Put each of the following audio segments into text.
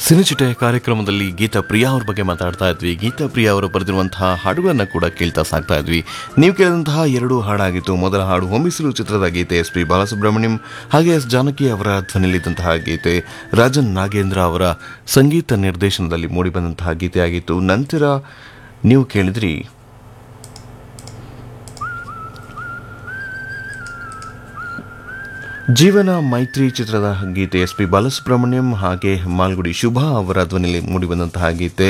ಸಿನಿಚಿಟೆ ಕಾರ್ಯಕ್ರಮದಲ್ಲಿ ಗೀತಾ ಪ್ರಿಯಾ ಅವ್ರ ಬಗ್ಗೆ ಮಾತಾಡ್ತಾ ಇದ್ವಿ ಗೀತಾ ಪ್ರಿಯಾ ಅವರು ಬರೆದಿರುವಂತಹ ಹಾಡುಗಳನ್ನು ಕೂಡ ಕೇಳ್ತಾ ಸಾಕ್ತಾ ಇದ್ವಿ ನೀವು ಕೇಳಿದಂತಹ ಎರಡು ಹಾಡಾಗಿತ್ತು ಮೊದಲ ಹಾಡು ಹೊಂಬಿಸಿಲು ಚಿತ್ರದ ಗೀತೆ ಎಸ್ ಪಿ ಬಾಲಸುಬ್ರಹ್ಮಣ್ಯಂ ಹಾಗೆ ಎಸ್ ಜಾನಕಿ ಅವರ ಧ್ವನಿಯಲ್ಲಿದ್ದಂತಹ ಗೀತೆ ರಾಜನ್ ನಾಗೇಂದ್ರ ಅವರ ಸಂಗೀತ ನಿರ್ದೇಶನದಲ್ಲಿ ಮೂಡಿಬಂದಂತಹ ಗೀತೆ ಆಗಿತ್ತು ನಂತರ ನೀವು ಕೇಳಿದ್ರಿ ಜೀವನ ಮೈತ್ರಿ ಚಿತ್ರದ ಗೀತೆ ಎಸ್ ಪಿ ಬಾಲಸುಬ್ರಹ್ಮಣ್ಯಂ ಹಾಗೆ ಮಾಲ್ಗುಡಿ ಶುಭಾ ಅವರ ಧ್ವನಿಯಲ್ಲಿ ಮೂಡಿಬಂದಂತಹ ಗೀತೆ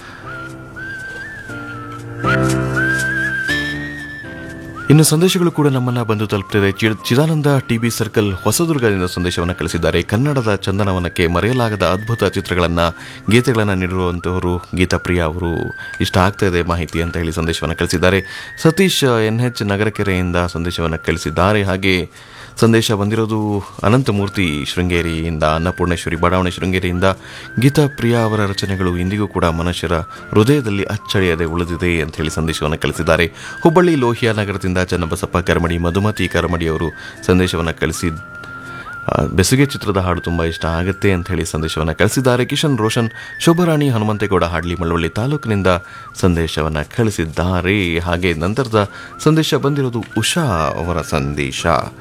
ಇನ್ನು ಸಂದೇಶಗಳು ಕೂಡ ನಮ್ಮನ್ನ ಬಂದು ತಲುಪ್ತಿದೆ ಚಿ- ಚಿದಾನಂದ ಟಿಬಿ ಸರ್ಕಲ್ ಹೊಸದುರ್ಗದಿಂದ ಸಂದೇಶವನ್ನು ಕಳಿಸಿದ್ದಾರೆ ಕನ್ನಡದ ಚಂದನವನಕ್ಕೆ ಮರೆಯಲಾಗದ ಅದ್ಭುತ ಚಿತ್ರಗಳನ್ನ ಗೀತೆಗಳನ್ನು ನೀಡಿರುವಂತವರು ಗೀತಾಪ್ರಿಯ ಅವರು ಇಷ್ಟ ಆಗ್ತಾ ಇದೆ ಮಾಹಿತಿ ಅಂತ ಹೇಳಿ ಸಂದೇಶವನ್ನು ಕಳಿಸಿದ್ದಾರೆ ಸತೀಶ್ ಎನ್ ಎಚ್ ನಗರಕೆರೆಯಿಂದ ಸಂದೇಶವನ್ನು ಕಳಿಸಿದ್ದಾರೆ ಹಾಗೆ ಸಂದೇಶ ಬಂದಿರೋದು ಅನಂತಮೂರ್ತಿ ಶೃಂಗೇರಿಯಿಂದ ಅನ್ನಪೂರ್ಣೇಶ್ವರಿ ಬಡಾವಣೆ ಶೃಂಗೇರಿಯಿಂದ ಗೀತಾ ಪ್ರಿಯಾ ಅವರ ರಚನೆಗಳು ಇಂದಿಗೂ ಕೂಡ ಮನುಷ್ಯರ ಹೃದಯದಲ್ಲಿ ಅಚ್ಚಳಿಯದೆ ಉಳಿದಿದೆ ಅಂತ ಹೇಳಿ ಸಂದೇಶವನ್ನು ಕಳಿಸಿದ್ದಾರೆ ಹುಬ್ಬಳ್ಳಿ ಲೋಹಿಯಾ ನಗರದಿಂದ ಚನ್ನಬಸಪ್ಪ ಕರಮಡಿ ಮಧುಮತಿ ಕರಮಡಿ ಅವರು ಸಂದೇಶವನ್ನು ಕಳಿಸಿ ಆ, ಬೆಸುಗೆ ಚಿತ್ರದ ಹಾಡು ತುಂಬ ಇಷ್ಟ ಆಗುತ್ತೆ ಅಂತ ಹೇಳಿ ಸಂದೇಶವನ್ನು ಕಳಿಸಿದ್ದಾರೆ ಕಿಶನ್ ರೋಷನ್ ಶೋಭರಾಣಿ ಹನುಮಂತೇಗೌಡ ಹಾಡ್ಲಿ ಮಳವಳ್ಳಿ ತಾಲೂಕಿನಿಂದ ಸಂದೇಶವನ್ನು ಕಳಿಸಿದ್ದಾರೆ ಹಾಗೆ ನಂತರದ ಸಂದೇಶ ಬಂದಿರೋದು ಉಷಾ ಅವರ ಸಂದೇಶ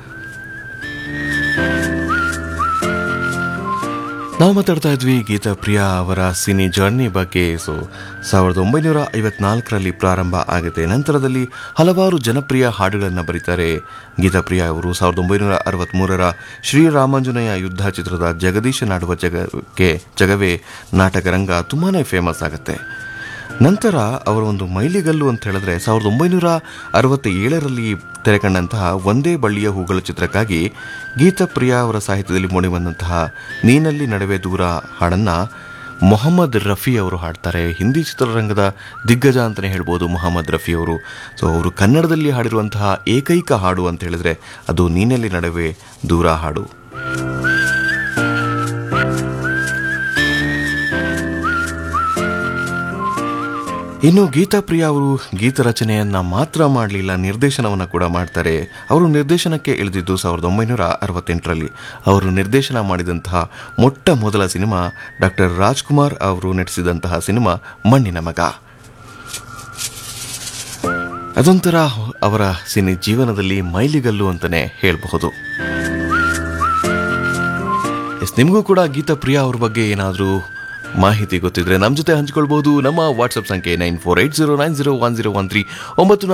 ನಾವು ಮಾತಾಡ್ತಾ ಇದ್ವಿ ಗೀತಾ ಪ್ರಿಯಾ ಅವರ ಸಿನಿ ಜರ್ನಿ ಬಗ್ಗೆ ಸೊ ಸಾವಿರದ ಒಂಬೈನೂರ ಐವತ್ನಾಲ್ಕರಲ್ಲಿ ಪ್ರಾರಂಭ ಆಗುತ್ತೆ ನಂತರದಲ್ಲಿ ಹಲವಾರು ಜನಪ್ರಿಯ ಹಾಡುಗಳನ್ನು ಬರೀತಾರೆ ಗೀತಾ ಪ್ರಿಯಾ ಅವರು ಸಾವಿರದ ಒಂಬೈನೂರ ಅರವತ್ತ್ಮೂರರ ಶ್ರೀರಾಮಾಂಜನೇಯ ಯುದ್ಧ ಚಿತ್ರದ ಜಗದೀಶ ನಾಡುವ ಜಗಕ್ಕೆ ಜಗವೇ ನಾಟಕ ರಂಗ ತುಂಬಾ ಫೇಮಸ್ ಆಗುತ್ತೆ ನಂತರ ಅವರ ಒಂದು ಮೈಲಿಗಲ್ಲು ಅಂತ ಹೇಳಿದ್ರೆ ಸಾವಿರದ ಒಂಬೈನೂರ ಅರವತ್ತ ಏಳರಲ್ಲಿ ತೆರೆಕಂಡಂತಹ ಒಂದೇ ಬಳ್ಳಿಯ ಹೂಗಳ ಚಿತ್ರಕ್ಕಾಗಿ ಗೀತಪ್ರಿಯಾ ಅವರ ಸಾಹಿತ್ಯದಲ್ಲಿ ಮೂಡಿಬಂದಂತಹ ನೀನಲ್ಲಿ ನಡುವೆ ದೂರ ಹಾಡನ್ನು ಮೊಹಮ್ಮದ್ ರಫಿ ಅವರು ಹಾಡ್ತಾರೆ ಹಿಂದಿ ಚಿತ್ರರಂಗದ ದಿಗ್ಗಜ ಅಂತಲೇ ಹೇಳ್ಬೋದು ಮೊಹಮ್ಮದ್ ರಫಿ ಅವರು ಸೊ ಅವರು ಕನ್ನಡದಲ್ಲಿ ಹಾಡಿರುವಂತಹ ಏಕೈಕ ಹಾಡು ಅಂತ ಹೇಳಿದ್ರೆ ಅದು ನೀನಲ್ಲಿ ನಡುವೆ ದೂರ ಹಾಡು ಇನ್ನು ಗೀತಾ ಪ್ರಿಯಾ ಅವರು ಗೀತ ರಚನೆಯನ್ನ ಮಾತ್ರ ಮಾಡಲಿಲ್ಲ ನಿರ್ದೇಶನವನ್ನು ಕೂಡ ಮಾಡ್ತಾರೆ ಅವರು ನಿರ್ದೇಶನಕ್ಕೆ ಇಳಿದಿದ್ದು ಸಾವಿರದ ಒಂಬೈನೂರ ಅರವತ್ತೆಂಟರಲ್ಲಿ ಅವರು ನಿರ್ದೇಶನ ಮಾಡಿದಂತಹ ಮೊಟ್ಟ ಮೊದಲ ಸಿನಿಮಾ ಡಾಕ್ಟರ್ ರಾಜ್ಕುಮಾರ್ ಅವರು ನಟಿಸಿದಂತಹ ಸಿನಿಮಾ ಮಣ್ಣಿನ ಮಗ ಅದೊಂಥರ ಅವರ ಸಿನಿ ಜೀವನದಲ್ಲಿ ಮೈಲಿಗಲ್ಲು ಅಂತಲೇ ಹೇಳಬಹುದು ಎಸ್ ನಿಮಗೂ ಕೂಡ ಗೀತಾ ಪ್ರಿಯಾ ಅವ್ರ ಬಗ್ಗೆ ಏನಾದರೂ ಮಾಹಿತಿ ಗೊತ್ತಿದ್ರೆ ನಮ್ಮ ಜೊತೆ ಹಂಚ್ಕೊಳ್ಬಹುದು ನಮ್ಮ ವಾಟ್ಸಪ್ ಸಂಖ್ಯೆ nine four eight zero nine zero one zero one three ಒಂಬತ್ತು